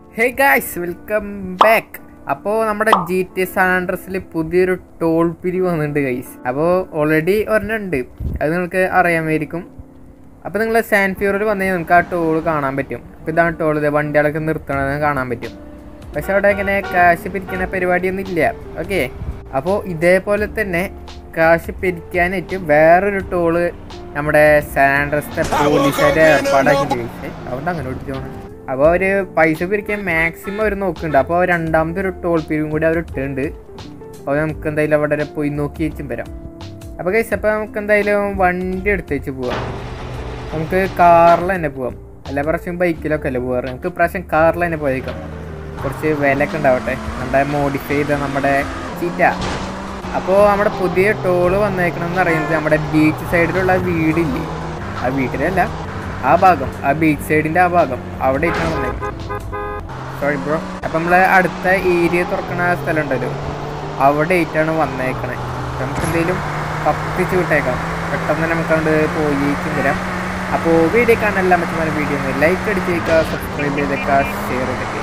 Hey guys welcome back അപ്പോൾ നമ്മുടെ G T സാൻഡ്രസിൽ പുതിയൊരു ടോൾ പിരി വന്നിട്ടുണ്ട് ഗൈസ് അപ്പോൾ ഓൾറെഡി ഒരെണ്ണം ഉണ്ട് അത് നിങ്ങൾക്ക് അറിയാമായിരിക്കും അപ്പോൾ നിങ്ങൾ സാൻ ഫ്യൂറിൽ വന്നു കഴിഞ്ഞാൽ നമുക്ക് ആ ടോൾ കാണാൻ പറ്റും അപ്പോൾ ഇതാണ് ടോൾ ഇത് വണ്ടികളൊക്കെ നിർത്തണത് കാണാൻ പറ്റും പക്ഷെ അവിടെ ഇങ്ങനെ കാശ് പിരിക്കുന്ന പരിപാടിയൊന്നും ഇല്ല ഓക്കെ അപ്പോൾ ഇതേപോലെ തന്നെ കാശ് പിരിക്കാനായിട്ട് വേറൊരു ടോള് നമ്മുടെ സാൻഡ്രസിന്റെ പോലീസുകാരെ ഏർപ്പാടാക്കി ഗൈസ് അതുകൊണ്ട് അങ്ങനെ ഓടിച്ചോണം അപ്പോൾ അവർ പൈസ പിരിക്കാൻ മാക്സിമം അവർ നോക്കുന്നുണ്ട് അപ്പോൾ രണ്ടാമത്തെ ഒരു ടോൾ പിരിവും കൂടി അവർ ഇട്ടിട്ടുണ്ട് അപ്പോൾ നമുക്ക് എന്തായാലും അവിടെ വരെ പോയി നോക്കി വെച്ചും വരാം അപ്പോൾ കഴിച്ച് അപ്പോൾ നമുക്ക് എന്തായാലും വണ്ടി എടുത്ത് വെച്ച് പോവാം നമുക്ക് കാറിൽ തന്നെ പോവാം എല്ലാ പ്രാവശ്യം ബൈക്കിലൊക്കെ അല്ലേ പോകാറ് നമുക്ക് പ്രാവശ്യം കാറിൽ തന്നെ പോയേക്കാം കുറച്ച് വിലയൊക്കെ ഉണ്ടാവട്ടെ നമ്മുടെ മോഡിഫൈ ചെയ്ത നമ്മുടെ ചീറ്റ അപ്പോൾ നമ്മുടെ പുതിയ ടോള് വന്നേക്കണമെന്ന് അറിയുന്നത് നമ്മുടെ ബീച്ച് സൈഡിലുള്ള വീടില്ലേ ആ വീട്ടിലല്ല ആ ഭാഗം ആ ബീച്ച് സൈഡിൻ്റെ ആ ഭാഗം അവിടെ ഇട്ടാണ് വന്നേക്കുന്നത് സോറി ബ്രോ അപ്പം നമ്മൾ അടുത്ത ഏരിയ തുറക്കണ സ്ഥലം ഉണ്ടല്ലോ അവിടെ ആയിട്ടാണ് വന്നേക്കണേ നമുക്ക് എന്തെങ്കിലും കത്തിച്ച് വിട്ടേക്കാം പെട്ടെന്ന് തന്നെ നമുക്ക് അങ്ങോട്ട് പോയേക്കും വരാം അപ്പോൾ വീഡിയോ കാണാനെല്ലാം പറ്റുന്ന വീഡിയോ ഒന്ന് ലൈക്ക് അടിച്ചേക്കുക സബ്സ്ക്രൈബ് ചെയ്തേക്കുക ഷെയർ ചെയ്തേക്കുക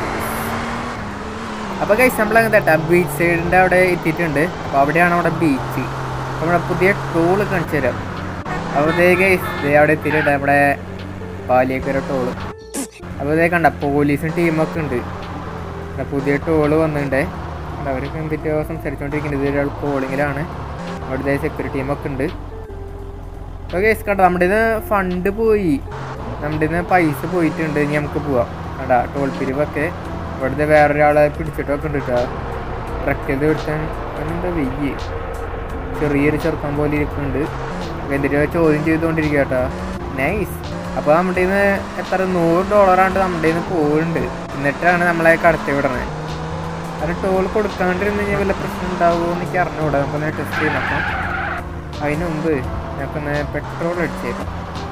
അപ്പോൾ കൈസ് നമ്മൾ അങ്ങനെ തട്ടാ ബീച്ച് സൈഡിൻ്റെ അവിടെ എത്തിയിട്ടുണ്ട് അപ്പോൾ അവിടെയാണ് അവിടെ ബീച്ച് നമ്മുടെ പുതിയ ടൂള് കാണിച്ചു തരാം അപ്പോൾ ഇതേ ഗൈസ് ഇതേ അവിടെ എത്തിയിട്ടുണ്ട് നമ്മുടെ പാലിയേക്കൊരു ടോള് അപ്പോൾ ഇതേ കണ്ട പോലീസും ടീമൊക്കെ ഉണ്ട് ഇവിടെ പുതിയ ടോള് വന്നിട്ടുണ്ട് അവരൊക്കെ എന്തിട്ടോ സംസാരിച്ചുകൊണ്ടിരിക്കുന്നത് ഒരാൾ കോളിങ്ങിലാണ് അവിടുത്തെ സെക്യൂരിറ്റി ടീമൊക്കെ ഉണ്ട് അപ്പോൾ കേസ് കണ്ട നമ്മുടെ ഇത് ഫണ്ട് പോയി നമ്മുടെ ഇത് പൈസ പോയിട്ടുണ്ട് ഇനി നമുക്ക് പോവാം കണ്ടാ ടോൾ പിരിവൊക്കെ ഇവിടുത്തെ വേറൊരാളെ പിടിച്ചിട്ടൊക്കെ ഉണ്ട് കേട്ടോ ട്രക്ക് ചെയ്ത് എടുത്താൻ എന്താ വെയ്യ് ചെറിയൊരു ചെറുക്കം പോലെ ഇരിക്കുന്നുണ്ട് എന്തിനോ ചോദ്യം ചെയ്തുകൊണ്ടിരിക്കുക കേട്ടോ നൈസ് അപ്പോൾ നമ്മുടെ നിന്ന് എത്ര നൂറ് ഡോളറാണ്ട് നമ്മുടെ നിന്ന് പോകുന്നുണ്ട് എന്നിട്ടാണ് നമ്മളെ കടത്തി വിടണത് അത് ടോൾ കൊടുക്കാണ്ടിരുന്ന് കഴിഞ്ഞാൽ വല്ല പ്രശ്നം ഉണ്ടാവുമോ എന്ന് എനിക്ക് അറിഞ്ഞുകൂടാ നമുക്കൊന്ന് ടെസ്റ്റ് ചെയ്ത് നോക്കാം അതിന് മുമ്പ് ഞങ്ങൾക്കൊന്ന് പെട്രോൾ അടിച്ചേക്കാം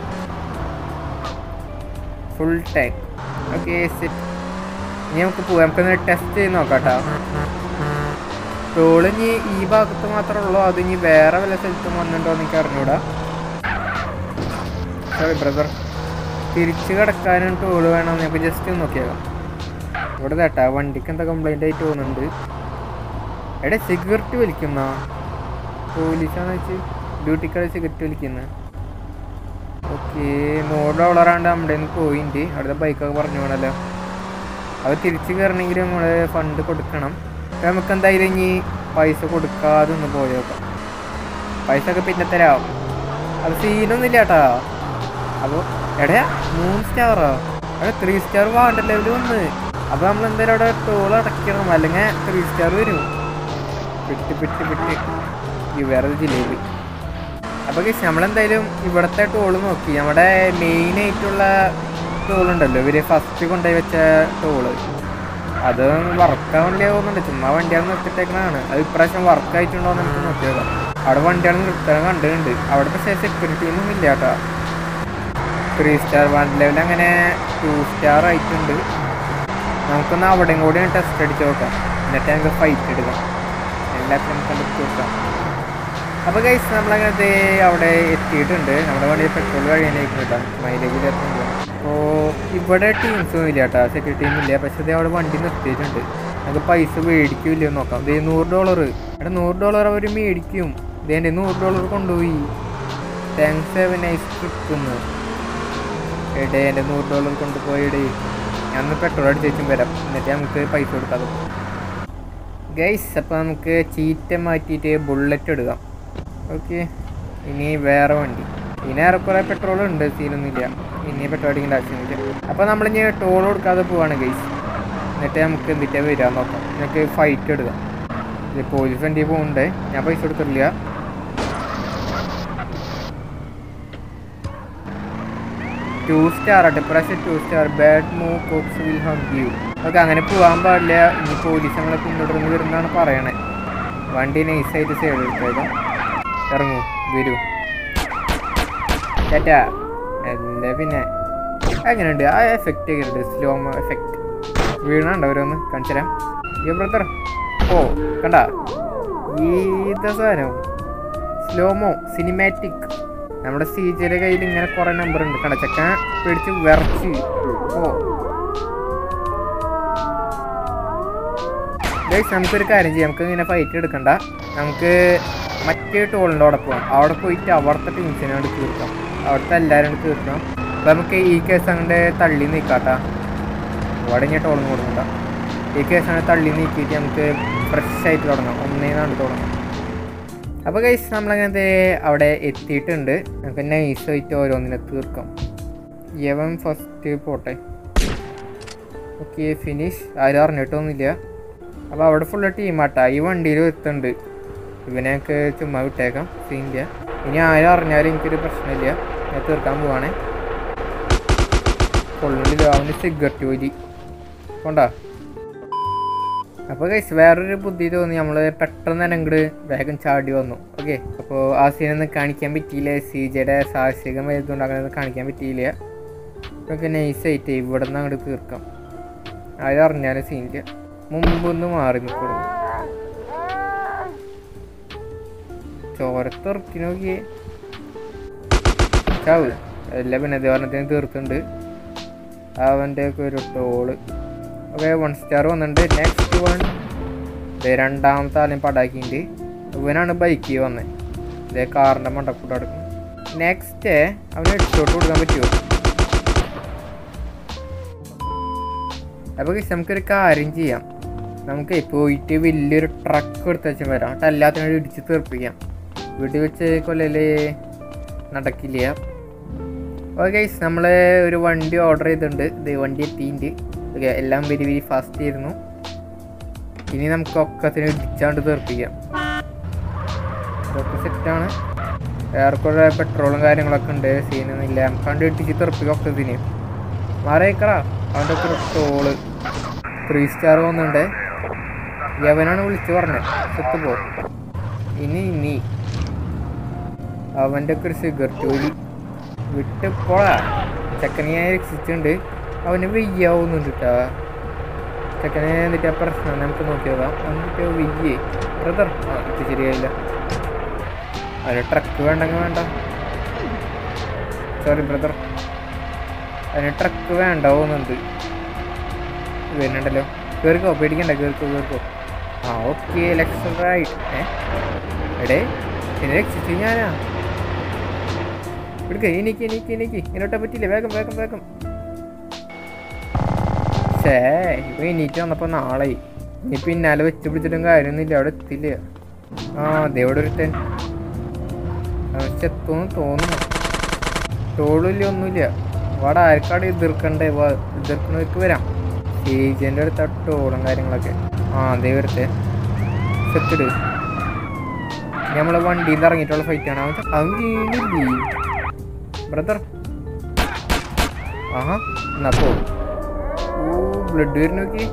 ഫുൾ ടാങ്ക് ഓക്കെ സെറ്റ് ഇനി നമുക്ക് പോവാം നമുക്കൊന്ന് ടെസ്റ്റ് ചെയ്ത് നോക്കാം കേട്ടോ ടോൾ ഇനി ഈ ഭാഗത്ത് മാത്രമേ ഉള്ളൂ അത് ഇനി വേറെ വല്ല സ്ഥലത്തും വന്നിട്ടുണ്ടോ എന്ന് എനിക്ക് അറിഞ്ഞൂടാ സോറി ബ്രദർ തിരിച്ച് കിടക്കാനും ടോൾ വേണം നമുക്ക് ജസ്റ്റ് ഒന്ന് നോക്കിയേക്കാം ഇവിടെ കേട്ടാ വണ്ടിക്ക് എന്താ കംപ്ലൈൻ്റ് ആയിട്ട് തോന്നുന്നുണ്ട് എടെ സിഗരറ്റ് വലിക്കുന്ന പോലീസാന്ന് വെച്ച് ഡ്യൂട്ടിക്കാർ സിഗരറ്റ് വലിക്കുന്നത് ഓക്കെ നൂറ് ഡോളറാണ്ട് നമ്മുടെ നിന്ന് പോയിന്റ് അവിടുത്തെ ബൈക്കൊക്കെ പറഞ്ഞു വേണമല്ലോ അത് തിരിച്ച് കയറണമെങ്കിൽ നമ്മൾ ഫണ്ട് കൊടുക്കണം അപ്പം നമുക്ക് എന്തായാലും ഇനി പൈസ കൊടുക്കാതെ ഒന്ന് പോയേക്കാം പൈസ ഒക്കെ പിന്നെ തരാം അത് സീനൊന്നുമില്ല കേട്ടാ അപ്പോൾ എടയാ മൂന്ന് സ്റ്റാറോ അവിടെ ത്രീ സ്റ്റാർ വാണ്ട ലെവൽ വന്ന് അപ്പോൾ നമ്മൾ എന്തായാലും അവിടെ ടോൾ അടയ്ക്കണം അല്ലെങ്കിൽ ത്രീ സ്റ്റാർ വരും പിട്ട് പിട്ട് പിട്ട് ഈ വേറെ ഒരു ജിലേബി അപ്പോൾ ഗൈസ് നമ്മളെന്തായാലും ഇവിടുത്തെ ടോള് നോക്കി നമ്മുടെ മെയിൻ ആയിട്ടുള്ള ടോൾ ഉണ്ടല്ലോ ഇവര് ഫസ്റ്റ് കൊണ്ടുപോയി വെച്ച ടോള് അത് വർക്കാവില്ല തോന്നുന്നുണ്ട് ചുമ്മാ വണ്ടികൾ നിർത്തിട്ടേക്കണതാണ് അത് ഇപ്രാവശ്യം വർക്ക് ആയിട്ടുണ്ടോ എന്ന് നമുക്ക് നോക്കിയേക്കാം അവിടെ വണ്ടികൾ നിർത്താൻ കണ്ടിട്ടുണ്ട് അവിടെ പക്ഷേ സെക്യൂരിറ്റി ഒന്നും ഇല്ല കേട്ടോ ത്രീ സ്റ്റാർ വൺ ലെവൽ അങ്ങനെ ടു സ്റ്റാർ ആയിട്ടുണ്ട് നമുക്കൊന്ന് അവിടെയും കൂടി ടെസ്റ്റ് അടിച്ച് നോക്കാം എന്നിട്ട് ഞങ്ങൾക്ക് ഫൈറ്റ് എടുക്കാം എല്ലാത്തിനും നമുക്ക് എടുത്ത് നോക്കാം അപ്പോൾ ഗൈസ് നമ്മളങ്ങനെ ദേ അവിടെ എത്തിയിട്ടുണ്ട് നമ്മുടെ വണ്ടി പെട്രോൾ കഴിയാനായിരിക്കും കേട്ടോ മൈലേജ് ഇരുപത്തഞ്ച് അപ്പോൾ ഇവിടെ ടീംസും ഇല്ല കേട്ടോ സെക്യൂരിറ്റി ടീം ഇല്ല പക്ഷേ ഇത് അവിടെ വണ്ടി നിർത്തിയിട്ടുണ്ട് നമുക്ക് പൈസ മേടിക്കില്ല നോക്കാം ഇതേ നൂറ് ഡോളർ എടാ നൂറ് ഡോളർ അവർ മേടിക്കും ഇതേൻ്റെ നൂറ് ഡോളർ കൊണ്ടുപോയി താങ്ക്സ് ഹെവ് നൈസ് ട്രിപ്പ് എടേ എൻ്റെ നൂറ് ഡോളർ കൊണ്ടുപോയിടേ ഞാൻ പെട്രോൾ അടിച്ചും വരാം എന്നിട്ട് നമുക്ക് പൈസ കൊടുക്കാതെ ഗൈസ് അപ്പോൾ നമുക്ക് ചീറ്റ മാറ്റിയിട്ട് ബുള്ളറ്റ് എടുക്കാം ഓക്കെ ഇനി വേറെ വണ്ടി ഇനി ഏറെക്കുറെ പെട്രോൾ ഉണ്ട് സീനൊന്നുമില്ല ഇനി പെട്രോൾ അടിക്കേണ്ട ആവശ്യമൊന്നുമില്ല അപ്പോൾ നമ്മളിനി ടോൾ കൊടുക്കാതെ പോവാണ് ഗൈസ് എന്നിട്ട് നമുക്ക് എന്തിട്ടാ വരിക നോക്കാം നമുക്ക് ഫൈറ്റ് എടുക്കാം ഇത് പോലീസ് വണ്ടി പോകുന്നുണ്ട് ഞാൻ പൈസ കൊടുക്കില്ല ടു സ്റ്റാർ ആട്ടെ ഇപ്രാവശ്യം two star bad move cops will hug you okay അങ്ങനെ പോകാൻ പാടില്ല ഇനി പോലീസ് നമ്മളെ പിന്തുടർന്ന് വരുന്നതാണ് പറയണേ വണ്ടി നൈസായിട്ട് സൈഡ് എടുത്തേക്കാം ഇറങ്ങൂ വരൂ ചേട്ടാ എന്താ പിന്നെ അങ്ങനെയുണ്ട് ആ എഫക്റ്റ് ഒക്കെ ഉണ്ട് സ്ലോമോ എഫക്റ്റ് വീണുണ്ടോ ഓരോന്ന് കാണിച്ചുതരാം ഈ ബ്രദർ ഓ കണ്ട ഈത സാധനം സ്ലോമോ സിനിമാറ്റിക് നമ്മുടെ സീജയുടെ കയ്യിൽ ഇങ്ങനെ കുറെ നമ്പർ ഉണ്ട് കണ്ട ചെക്കൻ പേടിച്ച് വിറച്ച് ഓ ഗൈസ് നമുക്കൊരു കാര്യം ചെയ്യാം നമുക്ക് ഇങ്ങനെ ഫൈറ്റ് എടുക്കണ്ട നമുക്ക് മറ്റേ ടോളിൻ്റെ അവിടെ പോകാം അവിടെ പോയിട്ട് അവിടുത്തെ ടീംസിനെ കൊണ്ട് തീർക്കാം അവിടുത്തെ എല്ലാവരും കൊണ്ട് തീർക്കാം അപ്പോൾ നമുക്ക് ഈ കേസ് അങ്ങോട്ട് തള്ളി നീക്കാട്ടാ അവിടെ ഞാൻ ടോളും കൊടുക്കണ്ട ഈ കേസ് അങ്ങനെ തള്ളി നീക്കിയിട്ട് നമുക്ക് ഫ്രഷ് ആയിട്ട് തുടങ്ങാം ഒന്നേന്നാണ്ട് തുടങ്ങാം അപ്പോൾ ഗൈസ് നമ്മളങ്ങനത്തെ അവിടെ എത്തിയിട്ടുണ്ട് നമുക്ക് നൈസായിട്ട് ഓരോന്നിനെ തീർക്കാം യവൻ ഫസ്റ്റ് പോട്ടെ ഓക്കെ ഫിനിഷ് ആരും അറിഞ്ഞിട്ടൊന്നുമില്ല അപ്പോൾ അവിടെ ഫുള്ള് ടീമാട്ടാ ഈ വണ്ടിയിൽ എത്തുന്നുണ്ട് ഇവനെയൊക്കെ ചുമ്മാ വിട്ടേക്കാം സീനില്ല ഇനി ആരും അറിഞ്ഞാലും എനിക്കൊരു പ്രശ്നമില്ല ഞാൻ തീർക്കാൻ പോവാണേ കൊള്ളില്ല അവന് സിഗരറ്റ് വലി കൊണ്ടാ അപ്പോൾ ഗൈസ് വേറൊരു ബുദ്ധി തോന്നി നമ്മൾ പെട്ടെന്ന് തന്നെ അങ്ങോട്ട് വേഗം ചാടി വന്നു ഓക്കെ അപ്പോൾ ആ സീനൊന്നും കാണിക്കാൻ പറ്റിയില്ല സി ജെയുടെ സാഹസികം ആയതുകൊണ്ട് അങ്ങനെ ഒന്നും കാണിക്കാൻ പറ്റിയില്ല നമുക്ക് നൈസായിട്ട് ഇവിടെ നിന്ന് അങ്ങോട്ട് തീർക്കാം ആരും അറിഞ്ഞാലും സീനില്ല മുമ്പൊന്ന് മാറി നിൽക്കുള്ളൂ ചോരത്തിറക്കി നോക്കിയേ ചാവ് എല്ലാ പിന്നെ ദേവനത്തിന് തീർത്തുണ്ട് അവൻ്റെ ഒക്കെ ഒരു ടോള് ഓക്കെ വൺ സ്റ്റാർ വന്നിട്ടുണ്ട് നെക്സ്റ്റ് വൺ രണ്ടാമത്തെ ആലയും പടാക്കിണ്ട് ഇവനാണ് ബൈക്കിൽ വന്നത് ഇതേ കാറിൻ്റെ മണ്ടക്കൂട്ട് അടുക്കും നെക്സ്റ്റ് അവന് ഹെഡ്ഷോട്ട് കൊടുക്കാൻ പറ്റുമോ അപ്പോൾ guys, നമുക്കൊരു കാര്യം ചെയ്യാം നമുക്ക് പോയിട്ട് വലിയൊരു ട്രക്ക് എടുത്ത് വെച്ചാൽ വരാം എന്നിട്ട് എല്ലാത്തിനും ഇടിച്ച് തീർപ്പിക്കാം വീട്ടിൽ വെച്ച് കൊല്ലല് നടക്കില്ല ഓക്കെ ഗൈസ് നമ്മൾ ഒരു വണ്ടി ഓർഡർ ചെയ്തിട്ടുണ്ട് ഇത് വണ്ടി എത്തിയിട്ടുണ്ട് ഓക്കെ എല്ലാം വെരി വെരി ഫാസ്റ്റ് ആയിരുന്നു ഇനി നമുക്ക് ഒക്കത്തിന് ഇടിച്ചാണ്ട് തീർപ്പിക്കാം ഇതൊക്കെ സെറ്റാണ് ഏറെക്കുറെ പെട്രോളും കാര്യങ്ങളൊക്കെ ഉണ്ട് സീനൊന്നുമില്ല നമുക്ക് കണ്ട് ഇടിച്ച് തീർപ്പിക്കാം ഒക്കത്തിന് മാറിയേക്കടാ അവൻ്റെ ഒക്കെ ഒരു ടോള് ത്രീ സ്റ്റാർ വന്നിട്ടുണ്ട് യവനാണ് വിളിച്ചു പറഞ്ഞത് സെത്ത് പോ ഇനി ഇനി അവൻ്റെ ഒക്കെ ഒരു സിഗരറ്റ് വലി വിട്ട് പോളാ ചെക്കനെ ഞാൻ രക്ഷിച്ചിട്ടുണ്ട് അവന് വെയ്യാവുന്നുണ്ട് കേട്ടാ ചെക്കനെ എന്നിട്ട് ആ പ്രശ്നം നമുക്ക് നോക്കി നോക്കാം എന്നിട്ട് വെയ്യേ ബ്രദർ ആ ഇത് ശരിയായില്ല അതിന് ട്രക്ക് വേണ്ടെങ്കിൽ വേണ്ട സോറി ബ്രദർ അതിന് ട്രക്ക് വേണ്ട പോകുന്നുണ്ട് വരുന്നുണ്ടല്ലോ കയറിക്കോ പേടിക്കണ്ട കയറിക്കോ കയറിക്കോ ആ ഓക്കെ ലക്ഷം റൈറ്റ് ഏ എടേ എന്നെ രക്ഷിച്ചു ഞാനാ എടുക്ക എനിക്ക് എനിക്ക് എനിക്ക് ഇങ്ങോട്ടാ പറ്റില്ല വേഗം വേഗം വേഗം ഷേ ഇപ്പൊ എണീറ്റ് വന്നപ്പോ നാളെ ഇനി പിന്നാലെ വെച്ച് പിടിച്ചിട്ടും കാര്യമൊന്നുമില്ല അവിടെ എത്തില്ല ആ ദേവിടെ ഒരുത്തൻ ചെത്തോന്ന് തോന്നുന്നു ടോളില്ല ഒന്നുമില്ല അവിടെ ആർക്കാട് എതിർക്കണ്ടേ വാ എതിർക്കുന്നവർക്ക് വരാം ഏജന്റ് അടുത്ത ടോളും കാര്യങ്ങളൊക്കെ ആ അതേ വരത്തെ സെത്തിട് നമ്മളെ വണ്ടിയിൽ നിന്ന് ഇറങ്ങിയിട്ടുള്ള ഫൈറ്റാണ് അവൻ അവൻ വീണില്ലേ ബ്രദർ ആഹാ എന്നാ പോ ഓ ബ്ലഡ് വരുന്ന നോക്കി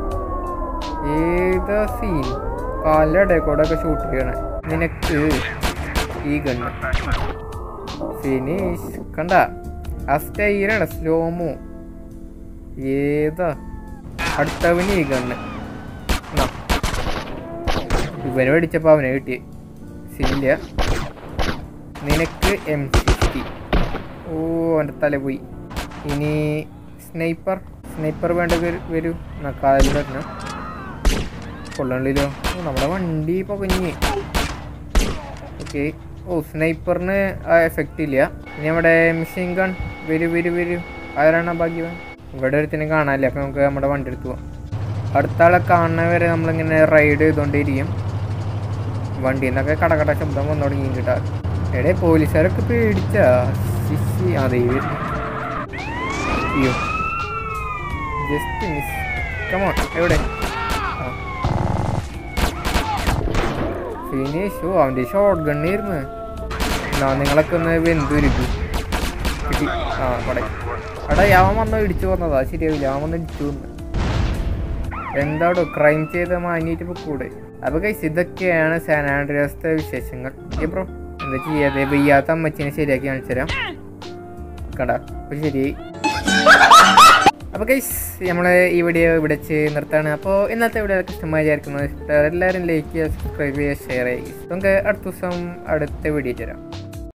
ഏതാ സീൻ കാലിൻ്റെ ഇടയിൽ കൂടെ ഒക്കെ ഷൂട്ട് ചെയ്യണേ നിനക്ക് ഈ ഗണ്ണ് ഫിനിഷ് കണ്ട ആ സ്റ്റൈലാണ് സ്ലോമോ ഏതാ അടുത്തവന് ഈ ഗണ്ണ് എന്നാ. ഇവനെ മേടിച്ചപ്പോൾ അവനെ കിട്ടി സില്ല നിനക്ക് എം സിക്സ്റ്റി ഓ അവൻ്റെ തല പോയി ഇനി സ്നൈപ്പർ സ്നൈപ്പർ വേണ്ട വരൂ എന്നാ കാലിൽ വരണം കൊള്ളണില്ലല്ലോ ഓ നമ്മുടെ വണ്ടി പൊകഞ്ഞ് ഓക്കെ ഓ സ്നൈപ്പറിന് ആ എഫക്റ്റ് ഇല്ല ഇനി നമ്മുടെ മെഷീൻ ഗൺ വരൂ വരൂ വരൂ ആരാണ് ആ ഭാഗ്യവാൻ ഇവിടെ ഒരുത്തിനെ കാണാനില്ല അപ്പം നമുക്ക് നമ്മുടെ വണ്ടി എടുത്ത് പോവാം അടുത്ത ആളെ കാണുന്ന വരെ നമ്മളിങ്ങനെ റൈഡ് ചെയ്തുകൊണ്ടിരിക്കും വണ്ടിയിൽ നിന്നൊക്കെ കടകട ശബ്ദം വന്നു തുടങ്ങി കിട്ടാ എടേ പോലീസുകാരൊക്കെ പേടിച്ചാ ശിശി അതെ അയ്യോ ജസ്റ്റ് മിസ് കമോൺ എവിടെ ഫിനിഷ് ഓ അവൻ്റെ ഷോർട്ട് ഗണ്ണായിരുന്നു എന്നാ നിങ്ങളൊക്കെ ഒന്ന് വെന്തുരുക്കും കിട്ടി ആ പട എടാ യാവൻ വന്ന് ഇടിച്ചു വന്നതാ ശരിയാവില്ല അവൻ വന്ന് ഇടിച്ചു വന്ന് എന്താടോ ക്രൈം ചെയ്ത മാനിയിട്ട് ഇപ്പോൾ കൂടെ അപ്പോൾ കൈസ് ഇതൊക്കെയാണ് സാൻ ആൻഡ്രിയാസത്തെ വിശേഷങ്ങൾ ഏ ബ്രോ എന്താ ചെയ്യാതെ വയ്യാത്ത അമ്മച്ചിനെ ശരിയാക്കി കാണിച്ചു തരാം കണ്ട അപ്പോൾ ശരിയായി അപ്പോൾ കൈസ് നമ്മൾ ഈ വീഡിയോ ഇവിടെ വെച്ച് നിർത്താണ് അപ്പോൾ ഇന്നത്തെ വീഡിയോ ഇഷ്ടമായി വിചാരിക്കുന്നത് എല്ലാവരും ലൈക്ക് ചെയ്യുക സബ്സ്ക്രൈബ് ചെയ്യുക ഷെയർ ചെയ്യുക നമുക്ക് അടുത്ത ദിവസം അടുത്ത വീഡിയോ തരാം